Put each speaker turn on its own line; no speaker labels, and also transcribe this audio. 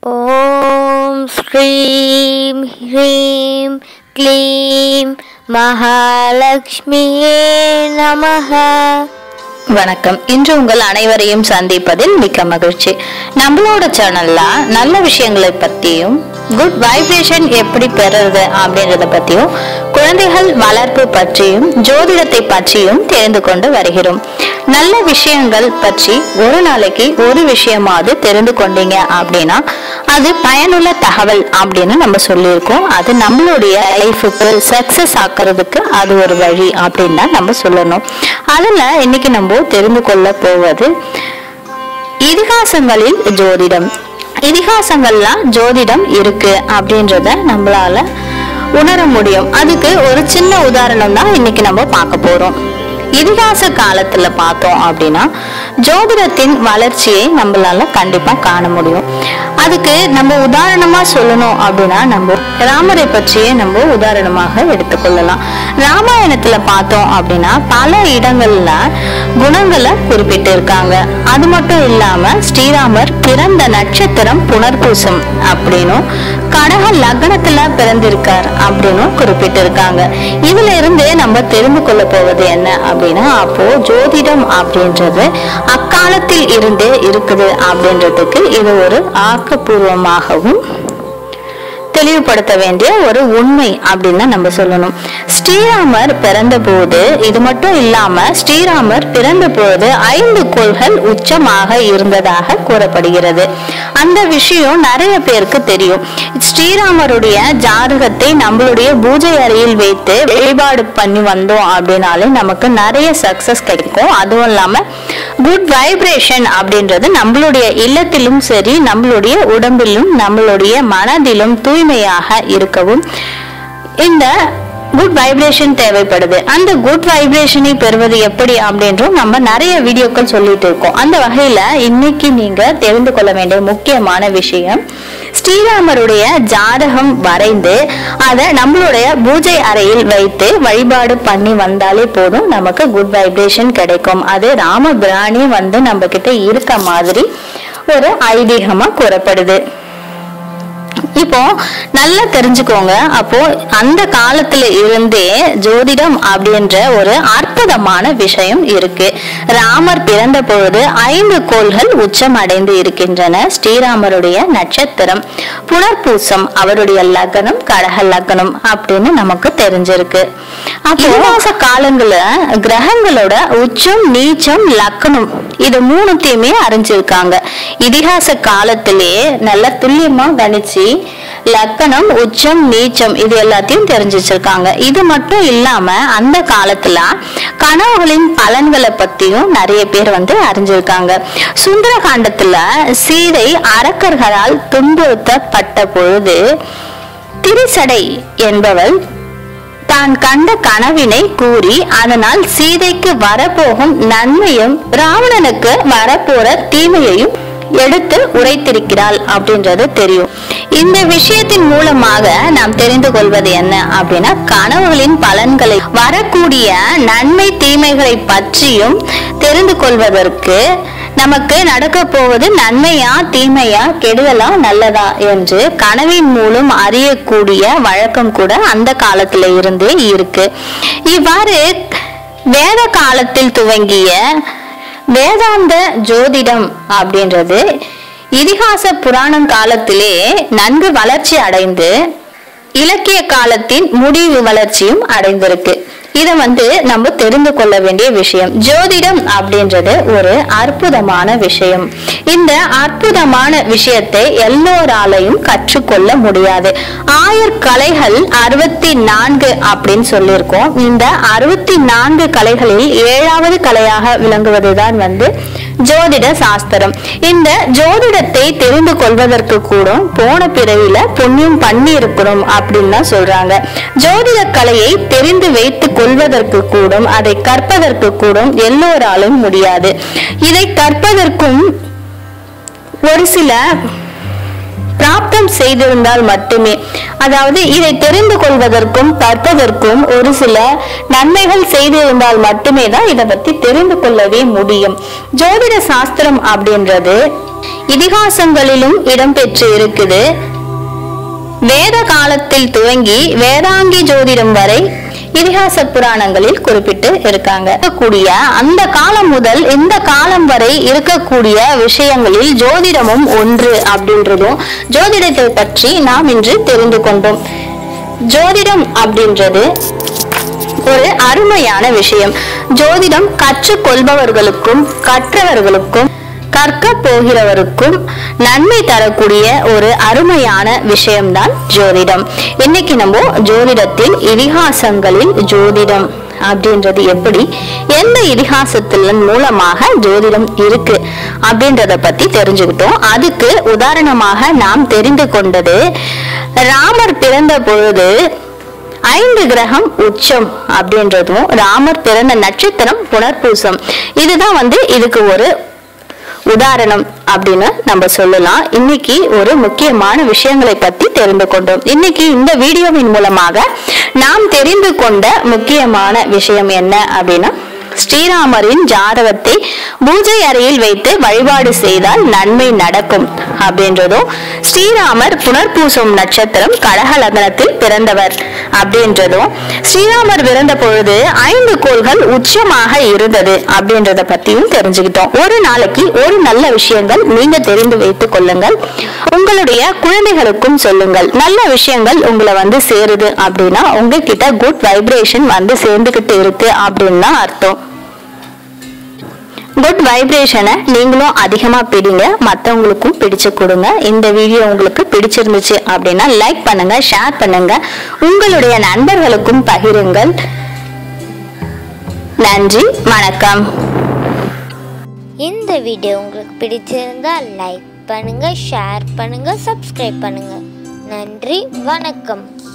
ॐ श्रीं ह्रीं क्लीं महालक्ष्मिये नमः
வணக்கம் இன்று உங்கள் அனைவரையும் சந்திப்பதில் மிக்க மகிழ்ச்சி நம்மளோட சேனல்ல நல்ல விஷயங்களை பத்தியும் குட் வைப்ரேஷன் எப்படி பெறுறது அப்படின்றத பத்தியும் குழந்தைகள் வளர்ப்பு பற்றியும் ஜோதிடத்தை பற்றியும் தெரிந்து கொண்டு வருகிறோம் நல்ல விஷயங்கள் பற்றி ஒரு நாளைக்கு ஒரு விஷயமாவது தெரிந்து கொண்டீங்க அப்படின்னா அது பயனுள்ள தகவல் அப்படின்னு நம்ம சொல்லியிருக்கோம் அது நம்மளுடைய லைஃபுக்கு சக்சஸ் ஆக்குறதுக்கு அது ஒரு வழி அப்படின்னு தான் நம்ம சொல்லணும் அதுல இன்னைக்கு நம்ம தெரிந்து கொள்ள போவது இதிகாசங்களில் ஜோதிடம் இதிகாசங்கள்லாம் ஜோதிடம் இருக்கு அப்படின்றத நம்மளால உணர முடியும் அதுக்கு ஒரு சின்ன உதாரணம் தான் இன்னைக்கு நம்ம பார்க்க போறோம் இதிகாச காலத்துல பார்த்தோம் அப்படின்னா ஜோதிடத்தின் வளர்ச்சியை நம்மளால கண்டிப்பா காண முடியும் அதுக்கு நம்ம உதாரணமா சொல்லணும் அப்படின்னா நம்ம ராமரை பற்றியே நம்ம உதாரணமாக எடுத்துக்கொள்ளலாம் ராமாயணத்துல பார்த்தோம் அப்படின்னா பல இடங்கள்ல குணங்களை குறிப்பிட்டு இருக்காங்க அது மட்டும் இல்லாம ஸ்ரீராமர் பிறந்த நட்சத்திரம் புனர்பூசம் அப்படின்னும் கடக லக்னத்துல பிறந்திருக்கார் அப்படின்னும் குறிப்பிட்டிருக்காங்க இதுல இருந்து நம்ம தெரிந்து கொள்ள போவது என்ன அப்படின்னா அப்போ ஜோதிடம் அப்படின்றது அக்காலத்தில் இருந்தே இருக்குது அப்படின்றதுக்கு இது ஒரு ஆக்கப்பூர்வமாகவும் தெளிவுபடுத்த வேண்டிய ஒரு உண்மை அப்படின்னு தான் நம்ம சொல்லணும் ஸ்ரீராமர் பிறந்தபோது இது மட்டும் இல்லாம ஸ்ரீராமர் பிறந்தபோது ஐந்து கோள்கள் உச்சமாக இருந்ததாக கூறப்படுகிறது அந்த விஷயம் நிறைய பேருக்கு தெரியும் ஸ்ரீராமருடைய ஜாதகத்தை நம்மளுடைய பூஜை அறையில் வைத்து வழிபாடு பண்ணி வந்தோம் அப்படின்னாலே நமக்கு நிறைய சக்சஸ் கிடைக்கும் அதுவும் இல்லாம குட் வைப்ரேஷன் அப்படின்றது நம்மளுடைய இல்லத்திலும் சரி நம்மளுடைய உடம்பிலும் நம்மளுடைய மனதிலும் தூய்மையாக இருக்கவும் இந்த குட் வைப்ரேஷன் தேவைப்படுது அந்த குட் வைப்ரேஷனை பெறுவது எப்படி அப்படின்றும் நம்ம நிறைய வீடியோக்கள் சொல்லிட்டு இருக்கோம் அந்த வகையில இன்னைக்கு நீங்க தெரிந்து கொள்ள வேண்டிய முக்கியமான விஷயம் ஸ்ரீராமருடைய ஜாதகம் வரைந்து அதை நம்மளுடைய பூஜை அறையில் வைத்து வழிபாடு பண்ணி வந்தாலே போதும் நமக்கு குட் வைப்ரேஷன் கிடைக்கும் அது ராம பிராணி வந்து நம்ம கிட்ட இருக்க மாதிரி ஒரு ஐதீகமா கூறப்படுது இப்போ நல்லா தெரிஞ்சுக்கோங்க அப்போ அந்த காலத்துல இருந்தே ஜோதிடம் அப்படின்ற ஒரு அற்புதமான விஷயம் இருக்கு ராமர் பிறந்த பொழுது ஐந்து கோள்கள் உச்சம் அடைந்து இருக்கின்றன ஸ்ரீராமருடைய நட்சத்திரம் புனர்பூசம் அவருடைய லக்னம் கடக லக்னம் அப்படின்னு நமக்கு தெரிஞ்சிருக்கு இதிகாச காலங்கள கிரகங்களோட உச்சம் நீச்சம் லக்னம் இது மூணுத்தையுமே அறிஞ்சிருக்காங்க இதிகாச காலத்திலே நல்ல துல்லியமா கணிச்சு லக்கணம் உச்சம் நீச்சம் இது எல்லாத்தையும் தெரிஞ்சு வச்சிருக்காங்க இது மட்டும் இல்லாம அந்த காலத்துல கனவுகளின் பலன்களை பத்தியும் நிறைய பேர் வந்து அறிஞ்சிருக்காங்க சுந்தரகாண்டத்துல சீதை அரக்கர்களால் துன்புறுத்தப்பட்ட பொழுது திரிசடை என்பவள் தான் கண்ட கனவினை கூறி அதனால் சீதைக்கு வரப்போகும் நன்மையும் ராவணனுக்கு வரப்போற தீமையையும் எடுத்து உரைத்திருக்கிறாள் அப்படின்றது தெரியும் இந்த விஷயத்தின் மூலமாக நாம் தெரிந்து கொள்வது என்ன அப்படின்னா கனவுகளின் பலன்களை வரக்கூடிய நன்மை தீமைகளை பற்றியும் தெரிந்து கொள்வதற்கு நமக்கு நடக்க போவது நன்மையா தீமையா கெடுதலா நல்லதா என்று கனவின் மூலம் அறியக்கூடிய வழக்கம் கூட அந்த காலத்துல இருந்தே இருக்கு இவ்வாறு வேத காலத்தில் துவங்கிய வேதாந்த ஜோதிடம் அப்படின்றது இதிகாச புராணம் காலத்திலே நன்கு வளர்ச்சி அடைந்து இலக்கிய காலத்தின் முடிவு வளர்ச்சியும் அடைந்திருக்கு இதை வந்து நம்ம தெரிந்து கொள்ள வேண்டிய விஷயம் ஜோதிடம் அப்படின்றது ஒரு அற்புதமான விஷயம் இந்த அற்புதமான விஷயத்தை எல்லோராலையும் கற்றுக்கொள்ள முடியாது ஆயிரம் கலைகள் அறுபத்தி நான்கு அப்படின்னு சொல்லியிருக்கோம் இந்த அறுபத்தி நான்கு கலைகளில் ஏழாவது கலையாக விளங்குவதுதான் வந்து ஜோதிட சாஸ்திரம் இந்த ஜோதிடத்தை தெரிந்து கொள்வதற்கு கூட போன பிறவில புண்ணியம் பண்ணி இருக்கணும் அப்படின்னு தான் சொல்றாங்க ஜோதிட கலையை தெரிந்து வைத்துக் கொள்வதற்கு கூடும் அதை கற்பதற்கு கூடும் எல்லோராலும் முடியாது இதை கற்பதற்கும் ஒரு சில பிராப்தம் செய்திருந்தால் மட்டுமே அதாவது இதை தெரிந்து கொள்வதற்கும் கற்பதற்கும் ஒரு சில நன்மைகள் செய்திருந்தால் மட்டுமே தான் இதை பத்தி தெரிந்து கொள்ளவே முடியும் ஜோதிட சாஸ்திரம் அப்படின்றது இதிகாசங்களிலும் இடம்பெற்று இருக்குது வேத காலத்தில் துவங்கி வேதாங்கி ஜோதிடம் வரை இதிகாச புராணங்களில் குறிப்பிட்டு இருக்காங்க கூடிய அந்த காலம் முதல் இந்த காலம் வரை இருக்கக்கூடிய விஷயங்களில் ஜோதிடமும் ஒன்று அப்படின்றதும் ஜோதிடத்தை பற்றி நாம் இன்று தெரிந்து கொண்டோம் ஜோதிடம் அப்படின்றது ஒரு அருமையான விஷயம் ஜோதிடம் கற்றுக்கொள்பவர்களுக்கும் கற்றவர்களுக்கும் கற்க போகிறவருக்கும் நன்மை தரக்கூடிய ஒரு அருமையான விஷயம்தான் ஜோதிடம் இன்னைக்கு நம்ம ஜோதிடத்தில் இதிகாசங்களில் ஜோதிடம் அப்படின்றது எப்படி எந்த இதிகாசத்தின் மூலமாக ஜோதிடம் இருக்கு அப்படின்றத பத்தி தெரிஞ்சுக்கிட்டோம் அதுக்கு உதாரணமாக நாம் தெரிந்து கொண்டது ராமர் பிறந்த பொழுது ஐந்து கிரகம் உச்சம் அப்படின்றதும் ராமர் பிறந்த நட்சத்திரம் புனர்பூசம் இதுதான் வந்து இதுக்கு ஒரு உதாரணம் அப்படின்னு நம்ம சொல்லலாம் இன்னைக்கு ஒரு முக்கியமான விஷயங்களை பத்தி தெரிந்து கொண்டோம் இன்னைக்கு இந்த வீடியோவின் மூலமாக நாம் தெரிந்து கொண்ட முக்கியமான விஷயம் என்ன அப்படின்னா ஸ்ரீராமரின் ஜாதகத்தை பூஜை அறையில் வைத்து வழிபாடு செய்தால் நன்மை நடக்கும் அப்படின்றதும் ஸ்ரீராமர் புனர்பூசம் நட்சத்திரம் கடக லக்னத்தில் பிறந்தவர் அப்படின்றதும் ஸ்ரீராமர் பிறந்த பொழுது ஐந்து கோள்கள் உச்சமாக இருந்தது அப்படின்றத பத்தியும் தெரிஞ்சுக்கிட்டோம் ஒரு நாளைக்கு ஒரு நல்ல விஷயங்கள் நீங்க தெரிந்து வைத்துக் கொள்ளுங்கள் உங்களுடைய குழந்தைகளுக்கும் சொல்லுங்கள் நல்ல விஷயங்கள் உங்களை வந்து சேருது அப்படின்னா உங்ககிட்ட குட் வைப்ரேஷன் வந்து சேர்ந்துகிட்டு இருக்கு அப்படின்னு தான் அர்த்தம் குட் வைப்ரேஷனை நீங்களும் அதிகமா பிடிங்க மற்றவங்களுக்கும் பிடிச்சு கொடுங்க இந்த வீடியோ உங்களுக்கு பிடிச்சிருந்துச்சு அப்படின்னா லைக் பண்ணுங்க ஷேர் பண்ணுங்க உங்களுடைய நண்பர்களுக்கும் பகிருங்கள் நன்றி வணக்கம்
இந்த வீடியோ உங்களுக்கு பிடிச்சிருந்தா லைக் பண்ணுங்க ஷேர் பண்ணுங்க சப்ஸ்கிரைப் பண்ணுங்க நன்றி வணக்கம்